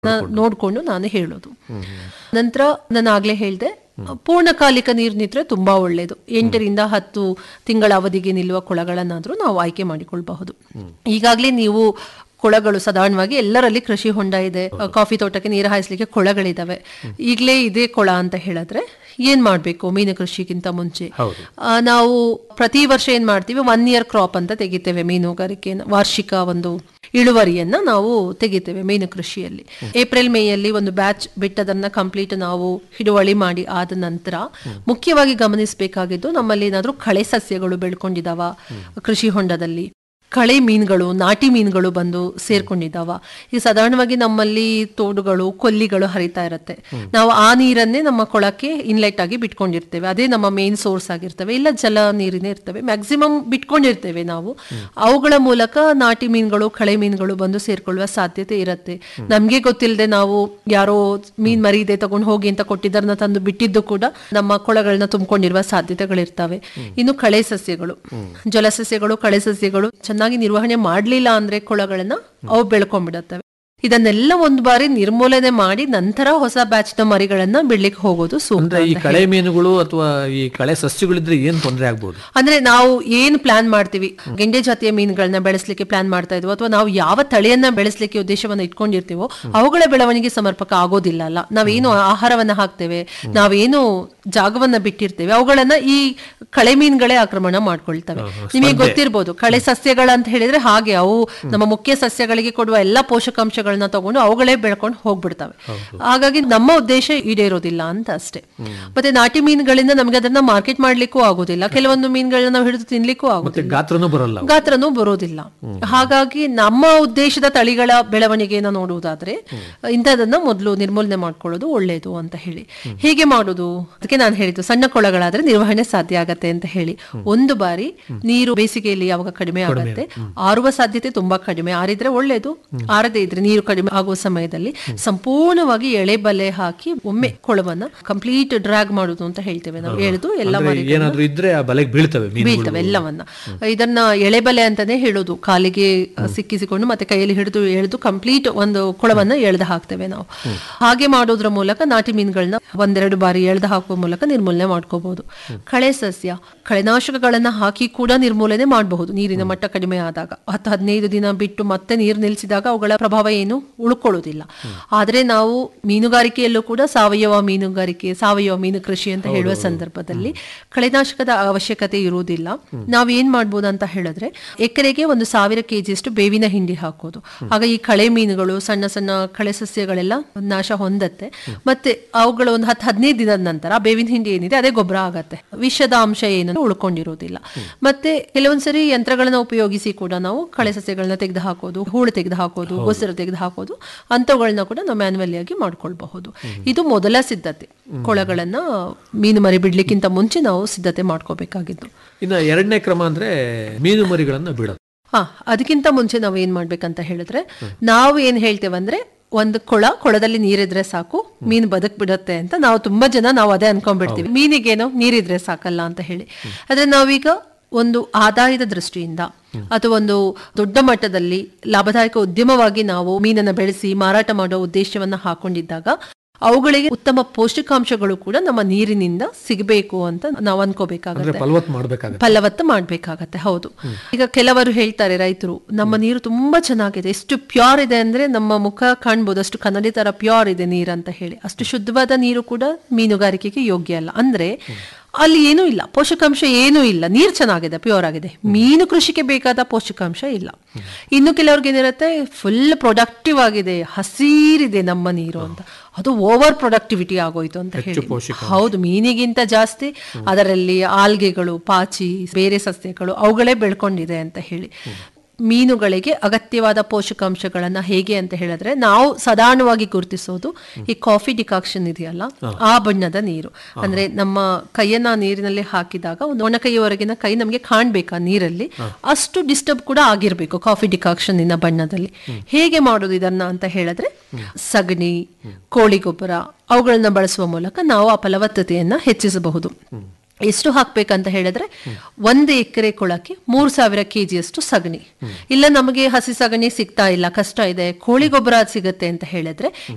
ನೋಡ್ಕೊಂಡು ನಾನು ಹೇಳೋದು ನಂತರ ನಾನು ಆಗ್ಲೇ ಹೇಳ್ದೆ ಪೂರ್ಣಕಾಲಿಕ ನೀರಿನಿದ್ರೆ ತುಂಬಾ ಒಳ್ಳೆಯದು ಎಂಟರಿಂದ ಹತ್ತು ತಿಂಗಳ ಅವಧಿಗೆ ನಿಲ್ಲುವ ಕೊಳಗಳನ್ನಾದ್ರೂ ನಾವು ಆಯ್ಕೆ ಮಾಡಿಕೊಳ್ಬಹುದು ಈಗಾಗಲೇ ನೀವು ಕೊಳಗಳು ಸಾಧಾರಣವಾಗಿ ಎಲ್ಲರಲ್ಲಿ ಕೃಷಿ ಹೊಂಡ ಇದೆ ಕಾಫಿ ತೋಟಕ್ಕೆ ನೀರು ಹಾಯಿಸ್ಲಿಕ್ಕೆ ಕೊಳಗಳಿದಾವೆ ಈಗಲೇ ಇದೇ ಕೊಳ ಅಂತ ಹೇಳಿದ್ರೆ ಏನ್ ಮಾಡ್ಬೇಕು ಮೀನು ಕೃಷಿಗಿಂತ ಮುಂಚೆ ಹೌದು. ಆ, ನಾವು ಪ್ರತಿ ವರ್ಷ ಏನ್ ಮಾಡ್ತೀವಿ ಒನ್ ಇಯರ್ ಕ್ರಾಪ್ ಅಂತ ತೆಗಿತೇವೆ ಮೀನುಗಾರಿಕೆಯನ್ನು ವಾರ್ಷಿಕ ಒಂದು ಇಳುವರಿಯನ್ನ ನಾವು ತೆಗಿತೇವೆ ಮೀನು ಕೃಷಿಯಲ್ಲಿ ಏಪ್ರಿಲ್ ಮೇಯಲ್ಲಿ ಒಂದು ಬ್ಯಾಚ್ ಬಿಟ್ಟದನ್ನ ಕಂಪ್ಲೀಟ್ ನಾವು ಹಿಡುವಳಿ ಮಾಡಿ ಆದ ನಂತರ ಮುಖ್ಯವಾಗಿ ಗಮನಿಸಬೇಕಾಗಿದ್ದು ನಮ್ಮಲ್ಲಿ ಏನಾದ್ರೂ ಕಳೆ ಸಸ್ಯಗಳು ಬೆಳ್ಕೊಂಡಿದಾವ ಕೃಷಿ ಹೊಂಡದಲ್ಲಿ ಕಳೆ ಮೀನುಗಳು ನಾಟಿ ಮೀನುಗಳು ಬಂದು ಸೇರ್ಕೊಂಡಿದ್ದಾವ ಈ ಸಾಧಾರಣವಾಗಿ ನಮ್ಮಲ್ಲಿ ತೋಡುಗಳು ಕೊಲ್ಲಿಗಳು ಹರಿತಾ ಇರತ್ತೆ ನಾವು ಆ ನೀರನ್ನೇ ನಮ್ಮ ಕೊಳಕ್ಕೆ ಇನ್ಲೆಟ್ ಆಗಿ ಬಿಟ್ಕೊಂಡಿರ್ತೇವೆ ಅದೇ ನಮ್ಮ ಮೇನ್ ಸೋರ್ಸ್ ಆಗಿರ್ತವೆ ಇಲ್ಲ ಜಲ ನೀರಿನೇ ಇರ್ತವೆ ಮ್ಯಾಕ್ಸಿಮಮ್ ಬಿಟ್ಕೊಂಡಿರ್ತೇವೆ ನಾವು ಅವುಗಳ ಮೂಲಕ ನಾಟಿ ಮೀನುಗಳು ಕಳೆ ಮೀನುಗಳು ಬಂದು ಸೇರ್ಕೊಳ್ಳುವ ಸಾಧ್ಯತೆ ಇರತ್ತೆ ನಮ್ಗೆ ಗೊತ್ತಿಲ್ಲದೆ ನಾವು ಯಾರೋ ಮೀನ್ ಮರಿ ಇದೆ ತಗೊಂಡು ಹೋಗಿ ಅಂತ ಕೊಟ್ಟಿದ್ದರನ್ನ ತಂದು ಬಿಟ್ಟಿದ್ದು ಕೂಡ ನಮ್ಮ ಕೊಳಗಳನ್ನ ತುಂಬಿಕೊಂಡಿರುವ ಸಾಧ್ಯತೆಗಳಿರ್ತವೆ ಇನ್ನು ಕಳೆ ಸಸ್ಯಗಳು ಜಲಸಸ್ಯಗಳು ಕಳೆ ಸಸ್ಯಗಳು ಚೆನ್ನಾಗಿ ನಿರ್ವಹಣೆ ಮಾಡ್ಲಿಲ್ಲ ಅಂದ್ರೆ ಕೊಳಗಳನ್ನ ಅವು ಬೆಳ್ಕೊಂಡ್ಬಿಡತ್ತವೆ ಇದನ್ನೆಲ್ಲ ಒಂದು ಬಾರಿ ನಿರ್ಮೂಲನೆ ಮಾಡಿ ನಂತರ ಹೊಸ ಬ್ಯಾಚ್ ನ ಮರಿಗಳನ್ನ ಬಿಡ್ಲಿಕ್ಕೆ ಹೋಗೋದು ಸೂಕ್ತ ಅಂದ್ರೆ ಈ ಕಳೆ ಮೀನುಗಳು ಅಥವಾ ಈ ಕಳೆ ಸಸ್ಯಗಳಿದ್ರೆ ಏನ್ ತೊಂದರೆ ಆಗ್ಬೋದು ಅಂದ್ರೆ ನಾವು ಏನ್ ಪ್ಲಾನ್ ಮಾಡ್ತೀವಿ ಗೆಂಡೆ ಜಾತಿಯ ಮೀನುಗಳನ್ನ ಬೆಳೆಸಲಿಕ್ಕೆ ಪ್ಲಾನ್ ಮಾಡ್ತಾ ಇದ್ವೋ ಅಥವಾ ನಾವು ಯಾವ ತಳಿಯನ್ನ ಬೆಳೆಸಲಿಕ್ಕೆ ಉದ್ದೇಶವನ್ನ ಇಟ್ಕೊಂಡಿರ್ತೀವೋ ಅವುಗಳ ಬೆಳವಣಿಗೆ ಸಮರ್ಪಕ ಆಗೋದಿಲ್ಲ ಅಲ್ಲ ನಾವೇನು ಆಹಾರವನ್ನ ಹಾಕ್ತೇವೆ ನಾವೇನು ಜಾಗವನ್ನ ಬಿಟ್ಟಿರ್ತೇವೆ ಅವುಗಳನ್ನ ಈ ಕಳೆ ಮೀನುಗಳೇ ಆಕ್ರಮಣ ಮಾಡ್ಕೊಳ್ತವೆ ನಿಮಗೆ ಗೊತ್ತಿರ್ಬೋದು ಕಳೆ ಸಸ್ಯಗಳಂತ ಹೇಳಿದ್ರೆ ಹಾಗೆ ಅವು ನಮ್ಮ ಮುಖ್ಯ ಸಸ್ಯಗಳಿಗೆ ಕೊಡುವ ಎಲ್ಲಾ ಪೋಷಕಾಂಶಗಳನ್ನ ತಗೊಂಡು ಅವುಗಳೇ ಬೆಳ್ಕೊಂಡು ಹೋಗ್ಬಿಡ್ತವೆ ಹಾಗಾಗಿ ನಮ್ಮ ಉದ್ದೇಶ ಈಡೇರೋದಿಲ್ಲ ಅಂತ ಅಷ್ಟೇ ಮತ್ತೆ ನಾಟಿ ಮೀನುಗಳಿಂದ ನಮ್ಗೆ ಅದನ್ನ ಮಾರ್ಕೆಟ್ ಮಾಡ್ಲಿಕ್ಕೂ ಆಗೋದಿಲ್ಲ ಕೆಲವೊಂದು ಮೀನುಗಳನ್ನ ನಾವು ಹಿಡಿದು ತಿನ್ಲಿಕ್ಕೂ ಮತ್ತೆ ಆಗೋದಿಲ್ಲ ಗಾತ್ರನೂ ಬರಲ್ಲ ಅವು. ಗಾತ್ರನೂ ಬರೋದಿಲ್ಲ ಹಾಗಾಗಿ ನಮ್ಮ ಉದ್ದೇಶದ ತಳಿಗಳ ಬೆಳವಣಿಗೆಯನ್ನು ನೋಡುವುದಾದ್ರೆ ಇಂಥದನ್ನ ಮೊದಲು ನಿರ್ಮೂಲನೆ ಮಾಡ್ಕೊಳ್ಳೋದು ಒಳ್ಳೆಯದು ಅಂತ ಹೇಳಿ ಹೇಗೆ ಮಾಡೋದು ಅದಕ್ಕೆ ನಾನು ಹೇಳಿದ್ದು ಸಣ್ಣ ಕೊಳಗಳಾದ್ರೆ ನಿರ್ವಹಣೆ ಸಾಧ್ಯ ಆಗತ್ತೆ ಅಂತ ಹೇಳಿ ಒಂದು ಬಾರಿ ನೀರು ಬೇಸಿಗೆಯಲ್ಲಿ ಯಾವಾಗ ಕಡಿಮೆ ಆಗುತ್ತೆ ಆರುವ ಸಾಧ್ಯತೆ ತುಂಬಾ ಕಡಿಮೆ ಆರಿದ್ರೆ ಒಳ್ಳೇದು ಆರದೇ ಇದ್ರೆ ನೀರು ಕಡಿಮೆ ಆಗುವ ಸಮಯದಲ್ಲಿ ಸಂಪೂರ್ಣವಾಗಿ ಎಳೆ ಬಲೆ ಹಾಕಿ ಒಮ್ಮೆ ಕೊಳವನ್ನ ಕಂಪ್ಲೀಟ್ ಡ್ರ್ಯಾಗ್ ಮಾಡುದು ಅಂತ ಹೇಳ್ತೇವೆ ನಾವು ಎಳೆದು ಎಲ್ಲ ಅಂದ್ರೆ ಮರಿ ಏನಾದ್ರೂ ಇದ್ರೆ ಆ ಬಲೆಗೆ ಬೀಳ್ತವೆ ಮೀನುಗಳು ಬೀಳ್ತವೆ ಎಲ್ಲವನ್ನ ಇದನ್ನ ಎಳೆಬಲೆ ಅಂತಾನೆ ಹೇಳೋದು ಕಾಲಿಗೆ ಅಹ್, ಸಿಕ್ಕಿಸಿಕೊಂಡು ಮತ್ತೆ ಕೈಯಲ್ಲಿ ಹಿಡಿದು ಎಳೆದು ಕಂಪ್ಲೀಟ್ ಒಂದು ಕೊಳವನ್ನ ಎಳೆದು ಹಾಕ್ತೇವೆ ನಾವು ಹಾಗೆ ಮಾಡೋದ್ರ ಮೂಲಕ ನಾಟಿ ಮೀನುಗಳನ್ನ ಒಂದೆರಡು ಬಾರಿ ಎಳೆದು ಹಾಕುವ ಮೂಲಕ ನಿರ್ಮೂಲನೆ ಮಾಡ್ಕೋಬಹುದು ಕಳೆ ಸಸ್ಯ ಕಳೆನಾಶಕಗಳನ್ನ ಹಾಕಿ ಕೂಡ ನಿರ್ಮೂಲನೆ ಮಾಡಬಹುದು ನೀರಿನ ಮಟ್ಟ ಕಡಿಮೆ ಆದಾಗ ಹತ್ತು ಹದಿನೈದು ದಿನ ಬಿಟ್ಟು ಮತ್ತೆ ನೀರು ನಿಲ್ಲಿಸಿದಾಗ ಅವುಗಳ ಪ್ರಭಾವ ಏನು ಉಳ್ಕೊಳ್ಳೋದಿಲ್ಲ ಆದ್ರೆ ನಾವು ಮೀನುಗಾರಿಕೆಯಲ್ಲೂ ಕೂಡ ಸಾವಯವ ಮೀನುಗಾರಿಕೆ ಸಾವಯವ ಮೀನು ಕೃಷಿ ಅಂತ ಹೇಳುವ ಸಂದರ್ಭದಲ್ಲಿ ಕಳೆನಾಶಕದ ಅವಶ್ಯಕತೆ ಇರುವುದಿಲ್ಲ ನಾವ್ ಏನ್ ಮಾಡ್ಬೋದು ಅಂತ ಹೇಳಿದ್ರೆ ಎಕರೆಗೆ ಒಂದು ಸಾವಿರ ಕೆಜಿಯಷ್ಟು ಬೇವಿನ ಹಿಂಡಿ ಹಾಕೋದು ಆಗ ಈ ಕಳೆ ಮೀನುಗಳು ಸಣ್ಣ ಸಣ್ಣ ಕಳೆ ಸಸ್ಯಗಳೆಲ್ಲ ನಾಶ ಹೊಂದತ್ತೆ ಮತ್ತೆ ಅವುಗಳು ಒಂದು ಹತ್ತು ಹದಿನೈದು ದಿನದ ನಂತರ ಆ ಬೇವಿನ ಹಿಂಡಿ ಏನಿದೆ ಅದೇ ಗೊಬ್ಬರ ಆಗತ್ತೆ ವಿಷದ ಅಂಶ ಏನು ಉಳ್ಕೊಂಡಿರೋದಿಲ್ಲ ಮತ್ತೆ ಕೆಲವೊಂದ್ಸರಿ ಯಂತ್ರಗಳನ್ನ ಉಪಯೋಗಿಸಿ ಕೂಡ ನಾವು ಕಳೆ ಸಸ್ಯಗಳನ್ನ ತೆಗೆದು ಹಾಕೋದು ಹೂಳು ತೆಗೆದು ಹಾಕೋದು ಗೊಸರು ತೆಗೆದು ಹಾಕೋದು ಅಂತವುಗಳನ್ನ ಕೂಡ ನಾವು ಮ್ಯಾನ್ಯುವಲಿ ಆಗಿ ಮಾಡ್ಕೊಳ್ಬಹುದು ಇದು ಮೊದಲ ಸಿದ್ಧತೆ ಕೊಳಗಳನ್ನ ಮೀನು ಮರಿ ಬಿಡ್ಲಿಕ್ಕಿಂತ ಮುಂಚೆ ನಾವು ಸಿದ್ಧತೆ ಮಾಡ್ಕೋಬೇಕಾಗಿದ್ದು ಇನ್ನ ಎರಡನೇ ಕ್ರಮ ಅಂದ್ರೆ ಮೀನು ಮರಿಗಳನ್ನ ಬಿಡೋದು ಹಾ ಅದಕ್ಕಿಂತ ಮುಂಚೆ ನಾವು ಏನ್ ಮಾಡ್ಬೇಕಂತ ಹೇಳಿದ್ರೆ ನಾವು ಏನ್ ಹೇಳ್ತೇವಂದ್ರೆ ಒಂದು ಕೊಳ ಕೊಳದಲ್ಲಿ ನೀರಿದ್ರೆ ಸಾಕು ಮೀನು ಬದುಕ್ ಬಿಡುತ್ತೆ ಅಂತ ನಾವು ತುಂಬಾ ಜನ ನಾವು ಅದೇ ಅನ್ಕೊಂಡ್ಬಿಡ್ತೀವಿ ಮೀನಿಗೇನೋ ನೀರಿದ್ರೆ ಸಾಕಲ್ಲ ಅಂತ ಹೇಳಿ ಆದ್ರೆ ನಾವೀಗ ಒಂದು ಆದಾಯದ ದೃಷ್ಟಿಯಿಂದ ಅಥವಾ ಒಂದು ದೊಡ್ಡ ಮಟ್ಟದಲ್ಲಿ ಲಾಭದಾಯಕ ಉದ್ಯಮವಾಗಿ ನಾವು ಮೀನನ್ನ ಬೆಳೆಸಿ ಮಾರಾಟ ಮಾಡೋ ಉದ್ದೇಶವನ್ನ ಹಾಕೊಂಡಿದ್ದಾಗ ಅವುಗಳಿಗೆ ಉತ್ತಮ ಪೌಷ್ಟಿಕಾಂಶಗಳು ಕೂಡ ನಮ್ಮ ನೀರಿನಿಂದ ಸಿಗಬೇಕು ಅಂತ ನಾವು ಅಂದ್ರೆ ಅನ್ಕೋಬೇಕಾಗತ್ತೆ ಫಲವತ್ ಮಾಡ್ಬೇಕಾಗತ್ತೆ ಫಲವತ್ತು ಮಾಡ್ಬೇಕಾಗತ್ತೆ ಹೌದು ಈಗ ಕೆಲವರು ಹೇಳ್ತಾರೆ ರೈತರು ನಮ್ಮ ನೀರು ತುಂಬಾ ಚೆನ್ನಾಗಿದೆ ಎಷ್ಟು ಪ್ಯೂರ್ ಇದೆ ಅಂದ್ರೆ ನಮ್ಮ ಮುಖ ಕಾಣ್ಬೋದು ಅಷ್ಟು ಕನ್ನಡಿ ತರ ಪ್ಯೂರ್ ಇದೆ ನೀರು ಅಂತ ಹೇಳಿ ಅಷ್ಟು ಶುದ್ಧವಾದ ನೀರು ಕೂಡ ಮೀನುಗಾರಿಕೆಗೆ ಯೋಗ್ಯ ಅಲ್ಲ ಅಂದ್ರೆ ಅಲ್ಲಿ ಏನೂ ಇಲ್ಲ ಪೋಷಕಾಂಶ ಏನೂ ಇಲ್ಲ ನೀರು ಚೆನ್ನಾಗಿದೆ ಪ್ಯೂರ್ ಆಗಿದೆ ಮೀನು ಕೃಷಿಗೆ ಬೇಕಾದ ಪೋಷಕಾಂಶ ಇಲ್ಲ ಇನ್ನು ಕೆಲವ್ರಿಗೆ ಏನಿರುತ್ತೆ ಫುಲ್ ಪ್ರೊಡಕ್ಟಿವ್ ಆಗಿದೆ ಹಸಿರಿದೆ ನಮ್ಮ ನೀರು ಅಂತ ಅದು ಓವರ್ ಪ್ರೊಡಕ್ಟಿವಿಟಿ ಆಗೋಯ್ತು ಅಂತ ಹೇಳಿ ಹೌದು ಮೀನಿಗಿಂತ ಜಾಸ್ತಿ ಅದರಲ್ಲಿ ಆಲ್ಗೆಗಳು ಪಾಚಿ ಬೇರೆ ಸಸ್ಯಗಳು ಅವುಗಳೇ ಬೆಳ್ಕೊಂಡಿದೆ ಅಂತ ಹೇಳಿ ಮೀನುಗಳಿಗೆ ಅಗತ್ಯವಾದ ಪೋಷಕಾಂಶಗಳನ್ನ ಹೇಗೆ ಅಂತ ಹೇಳಿದ್ರೆ ನಾವು ಸಾಧಾರಣವಾಗಿ ಗುರುತಿಸೋದು ಈ ಕಾಫಿ ಡಿಕಾಕ್ಷನ್ ಇದೆಯಲ್ಲ ಆ ಬಣ್ಣದ ನೀರು ಅಂದ್ರೆ ನಮ್ಮ ಕೈಯನ್ನ ನೀರಿನಲ್ಲಿ ಹಾಕಿದಾಗ ಒಂದು ಒಣಕೈಯವರೆಗಿನ ಕೈ ನಮಗೆ ಕಾಣ್ಬೇಕಾ ನೀರಲ್ಲಿ ಅಷ್ಟು ಡಿಸ್ಟರ್ಬ್ ಕೂಡ ಆಗಿರ್ಬೇಕು ಕಾಫಿ ಡಿಕಾಕ್ಷನ್ ಇನ ಬಣ್ಣದಲ್ಲಿ ಹೇಗೆ ಮಾಡೋದು ಇದನ್ನ ಅಂತ ಹೇಳಿದ್ರೆ ಸಗಣಿ ಕೋಳಿ ಗೊಬ್ಬರ ಅವುಗಳನ್ನ ಬಳಸುವ ಮೂಲಕ ನಾವು ಆ ಫಲವತ್ತತೆಯನ್ನ ಹೆಚ್ಚಿಸಬಹುದು ಎಷ್ಟು ಹಾಕ್ಬೇಕಂತ ಹೇಳಿದ್ರೆ ಒಂದು ಎಕರೆ ಕೊಳಕ್ಕೆ ಮೂರ್ ಸಾವಿರ ಕೆಜಿಯಷ್ಟು ಸಗಣಿ ಇಲ್ಲ ನಮಗೆ ಹಸಿ ಸಗಣಿ ಸಿಗ್ತಾ ಇಲ್ಲ ಕಷ್ಟ ಇದೆ ಕೋಳಿ ಗೊಬ್ಬರ ಸಿಗುತ್ತೆ ಅಂತ ಹೇಳಿದ್ರೆ